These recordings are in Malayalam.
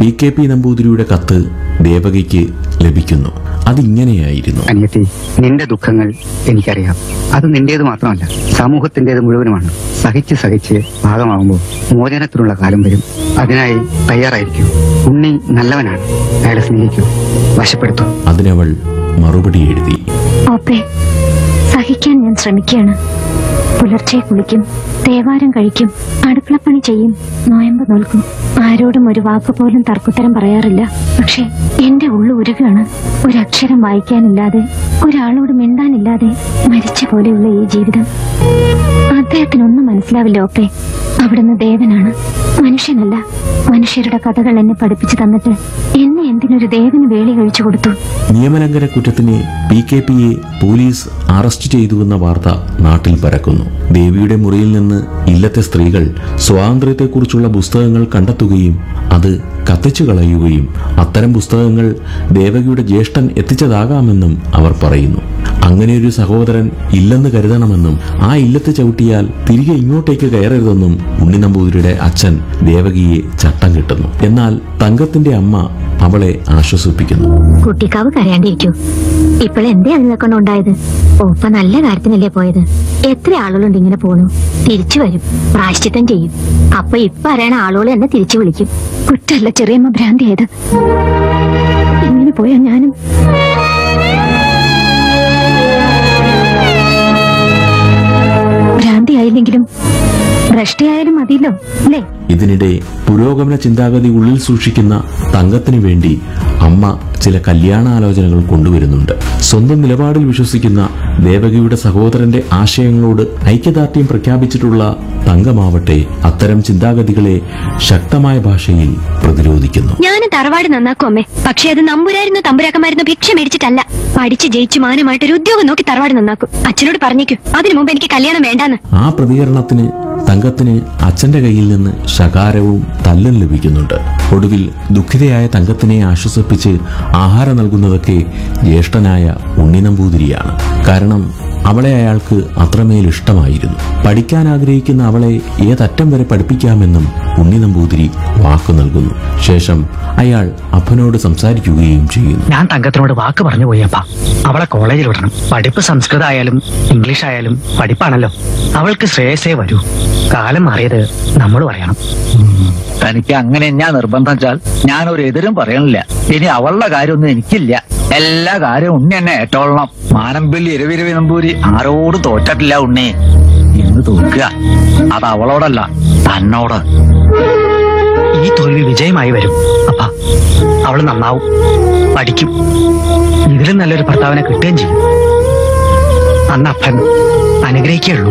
പി കെ പി നമ്പൂതിരിയുടെ കത്ത് ദേവകിക്ക് ലഭിക്കുന്നു അതിങ്ങനെയായിരുന്നു അനിയത്തി നിന്റെ ദുഃഖങ്ങൾ എനിക്കറിയാം അത് നിന്റേത് മാത്രമല്ല സമൂഹത്തിന്റേത് മുഴുവനുമാണ് സഹിച്ച് സഹിച്ച് ഭാഗമാകുമ്പോൾ മോചനത്തിനുള്ള കാലം വരും അതിനായി തയ്യാറായിരിക്കൂ ഉണ്ണി നല്ലവനാണ് അയാളെ സ്നേഹിക്കൂ വശപ്പെടുത്തൂ അതിനവൾ മറുപടി എഴുതി ഓപ്പേ സഹിക്കാൻ ഞാൻ ശ്രമിക്കുകയാണ് പുലർച്ചെ കുളിക്കും തേവാരം കഴിക്കും അടുക്കളപ്പണി ചെയ്യും നോയമ്പ് നോൽക്കും ആരോടും ഒരു വാക്ക് പോലും തർക്കുത്തരം പറയാറില്ല പക്ഷെ എന്റെ ഉള്ളു ഉരുകാണ് ഒരക്ഷരം വായിക്കാനില്ലാതെ ഒരാളോട് മിണ്ടാനില്ലാതെ മരിച്ച പോലെയുള്ള ഈ ജീവിതം അദ്ദേഹത്തിനൊന്നും മനസ്സിലാവില്ല ഓപ്പേ അവിടുന്ന് ദേവനാണ് മനുഷ്യനല്ല മനുഷ്യരുടെ കഥകൾ എന്നെ പഠിപ്പിച്ചു തന്നിട്ട് എന്നെ എന്തിനൊരു ദേവന് വേളി കഴിച്ചു കൊടുത്തു നിയമലംഘന കുറ്റത്തിന് പി കെ പിയെ പോലീസ് അറസ്റ്റ് ചെയ്തുവെന്ന വാർത്ത നാട്ടിൽ പരക്കുന്നു ദേവിയുടെ മുറിയിൽ നിന്ന് ഇല്ലത്തെ സ്ത്രീകൾ സ്വാതന്ത്ര്യത്തെക്കുറിച്ചുള്ള പുസ്തകങ്ങൾ കണ്ടെത്തുകയും അത് കത്തിച്ചു കളയുകയും അത്തരം പുസ്തകങ്ങൾ ദേവകിയുടെ ജ്യേഷ്ഠൻ എത്തിച്ചതാകാമെന്നും അവർ പറയുന്നു അങ്ങനെയൊരു സഹോദരൻ ഇല്ലെന്ന് കരുതണമെന്നും ആ ഇല്ലത്ത് ചവിട്ടിയാൽ തിരികെ ഇങ്ങോട്ടേക്ക് കയറരുതെന്നും ഉണ്ണി നമ്പൂതിരിയുടെ അച്ഛൻ ദേവകിയെ ചട്ടം കിട്ടുന്നു എന്നാൽ തങ്കത്തിന്റെ അമ്മ അവളെ ആശ്വസിപ്പിക്കുന്നു കുട്ടിക്കാവ് കരയാണ്ടിരിക്കൂ ഇപ്പോഴെന്തേ അതിനെ കൊണ്ടുണ്ടായത് ഓപ്പ നല്ല കാര്യത്തിനല്ലേ പോയത് എത്ര ആളുകളുണ്ട് ഇങ്ങനെ പോണു തിരിച്ചു വരും പ്രായശ്ചിത്തം ചെയ്യും അപ്പൊ ഇപ്പൊ അറിയണ ആളുകൾ എന്നെ തിരിച്ചു വിളിക്കും കുറ്റല്ല ചെറിയമ്മ ഭ്രാന്തിയായത് ഇങ്ങനെ പോയാ ഞാനും ഭ്രാന്തിയായില്ലെങ്കിലും ഭ്രഷ്ടയായാലും മതിയല്ലോ അല്ലേ ഇതിനിടെ പുരോഗമന ചിന്താഗതി ഉള്ളിൽ സൂക്ഷിക്കുന്ന തങ്കത്തിനു വേണ്ടി അമ്മ ചില കല്യാണാലോചനകൾ കൊണ്ടുവരുന്നുണ്ട് സ്വന്തം നിലപാടിൽ വിശ്വസിക്കുന്ന ദേവകിയുടെ സഹോദരന്റെ ആശയങ്ങളോട് ഐക്യദാർഢ്യം പ്രഖ്യാപിച്ചിട്ടുള്ള തങ്കമാവട്ടെ അത്തരം ചിന്താഗതികളെ ശക്തമായ ഭാഷയിൽ പ്രതിരോധിക്കുന്നു ഞാൻ തറവാട് നന്നാക്കും അമ്മേ പക്ഷെ അത് നമ്പുരായിരുന്നു തമ്പുരാക്കന്മാരുന്നു ഭിക്ഷ മേടിച്ചിട്ടല്ല പഠിച്ച് ജയിച്ച് മാനമായിട്ട് ഒരു ഉദ്യോഗം നോക്കി തറവാട് നന്നാക്കും അച്ഛനോട് പറഞ്ഞേക്കും അതിനു മുമ്പ് എനിക്ക് കല്യാണം വേണ്ടാന്ന് ആ പ്രതികരണത്തിന് തങ്കത്തിന് അച്ഛന്റെ കയ്യിൽ നിന്ന് ശകാരവും തല്ലും ലഭിക്കുന്നുണ്ട് ഒടുവിൽ ദുഃഖിതയായ തങ്കത്തിനെ ആശ്വസിപ്പിച്ച് ആഹാരം നൽകുന്നതൊക്കെ ജ്യേഷ്ഠനായ ഉണ്ണി നമ്പൂതിരിയാണ് കാരണം അവളെ അയാൾക്ക് അത്രമേൽ ഇഷ്ടമായിരുന്നു പഠിക്കാൻ ആഗ്രഹിക്കുന്ന അവളെ ഏതറ്റം വരെ പഠിപ്പിക്കാമെന്നും ഉണ്ണി നമ്പൂതിരി വാക്കു നൽകുന്നു ശേഷം അയാൾ അപ്പനോട് സംസാരിക്കുകയും ചെയ്യുന്നു ഞാൻ തങ്കത്തിനോട് വാക്ക് പറഞ്ഞു പോയി അപ്പ അവളെ കോളേജിൽ വിടണം പഠിപ്പ് സംസ്കൃതം ആയാലും ഇംഗ്ലീഷ് ആയാലും പഠിപ്പാണല്ലോ അവൾക്ക് ശ്രേയസേ വരൂ കാലം മാറിയത് നമ്മൾ പറയണം തനിക്ക് അങ്ങനെ ഞാൻ നിർബന്ധം വെച്ചാൽ ഞാൻ ഒരു എതിരും പറയണില്ല ഇനി അവളുടെ കാര്യമൊന്നും എനിക്കില്ല എല്ലാ കാര്യവും ഉണ്ണി എന്നെ ഏറ്റോളണം മാനമ്പിള്ളി ഇരവിരവി നമ്പൂരി ആരോടും തോറ്റിട്ടില്ല ഉണ്ണി ഇന്ന് തോൽക്കുക അത് അവളോടല്ല തന്നോട് ഈ തോൽവി വിജയമായി വരും അപ്പ അവള് നന്നാവും പഠിക്കും ഇതിലും നല്ലൊരു ഭർത്താവിനെ കിട്ടുകയും ചെയ്യും അന്ന് അപ്പൻ അനുഗ്രഹിക്കുകയുള്ളൂ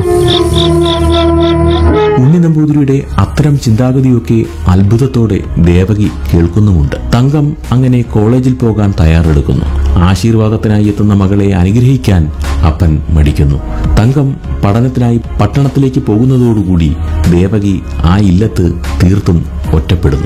ഉണ്ണി നമ്പൂതിരിയുടെ അത്തരം ചിന്താഗതിയൊക്കെ അത്ഭുതത്തോടെ ദേവകി കേൾക്കുന്നുമുണ്ട് തങ്കം അങ്ങനെ കോളേജിൽ പോകാൻ തയ്യാറെടുക്കുന്നു ആശീർവാദത്തിനായി എത്തുന്ന മകളെ അനുഗ്രഹിക്കാൻ അപ്പൻ മടിക്കുന്നു തങ്കം പഠനത്തിനായി പട്ടണത്തിലേക്ക് പോകുന്നതോടുകൂടി ദേവകി ആ ഇല്ലത്ത് തീർത്തും ഒറ്റപ്പെടുന്നു